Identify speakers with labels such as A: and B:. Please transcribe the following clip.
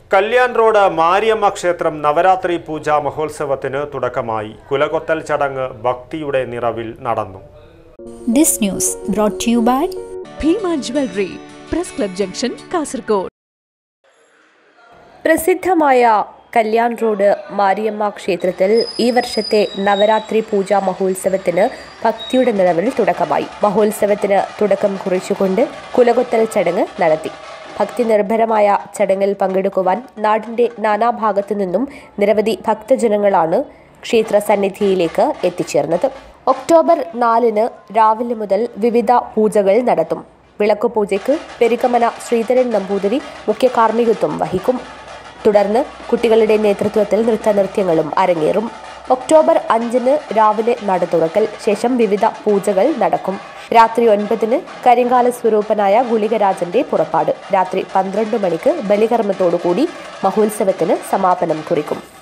A: Kalyan road Mariamma ക്ഷേത്രം നവരാത്രി പൂജാ മഹോത്സവത്തിന് തുടക്കമായി കുലകൊത്തൽ ചടങ്ങ് ഭക്തിയുടെ നിറവിൽ നടന്നു
B: This news brought to you by
C: Bhima jewellery press club junction Kasaragod
D: പ്രസിദ്ധമായ കല്യാൺ റോഡ് മാരിയമ്മ ക്ഷേത്രത്തിൽ ഈ വർഷത്തെ നവരാത്രി പൂജാ മഹോത്സവത്തിന് ഭക്തിയുടെ നിറവിൽ തുടക്കമായി മഹോത്സവത്തിന് തുടക്കം കുറിച്ചുകൊണ്ട് കുലകൊത്തൽ ചടങ്ങ് നടത്തി ഭക്തി നിർഭരമായ ചടങ്ങിൽ പങ്കെടുക്കുവാൻ നാടിന്റെ നാനാഭാഗത്തു നിന്നും നിരവധി ഭക്തജനങ്ങളാണ് ക്ഷേത്ര സന്നിധിയിലേക്ക് എത്തിച്ചേർന്നത് ഒക്ടോബർ നാലിന് രാവിലെ മുതൽ വിവിധ പൂജകൾ നടത്തും വിളക്കുപൂജയ്ക്ക് പെരിക്കമന ശ്രീധരൻ നമ്പൂതിരി മുഖ്യ കാർമ്മികത്വം വഹിക്കും തുടർന്ന് കുട്ടികളുടെ നേതൃത്വത്തിൽ നൃത്തനൃത്യങ്ങളും അരങ്ങേറും ഒക്ടോബർ അഞ്ചിന് രാവിലെ നട തുറക്കൽ ശേഷം വിവിധ പൂജകൾ നടക്കും രാത്രി ഒൻപതിന് കരിങ്കാല സ്വരൂപനായ ഗുളികരാജന്റെ പുറപ്പാട് രാത്രി പന്ത്രണ്ട് മണിക്ക് ബലികർമ്മത്തോടുകൂടി മഹോത്സവത്തിന് സമാപനം കുറിക്കും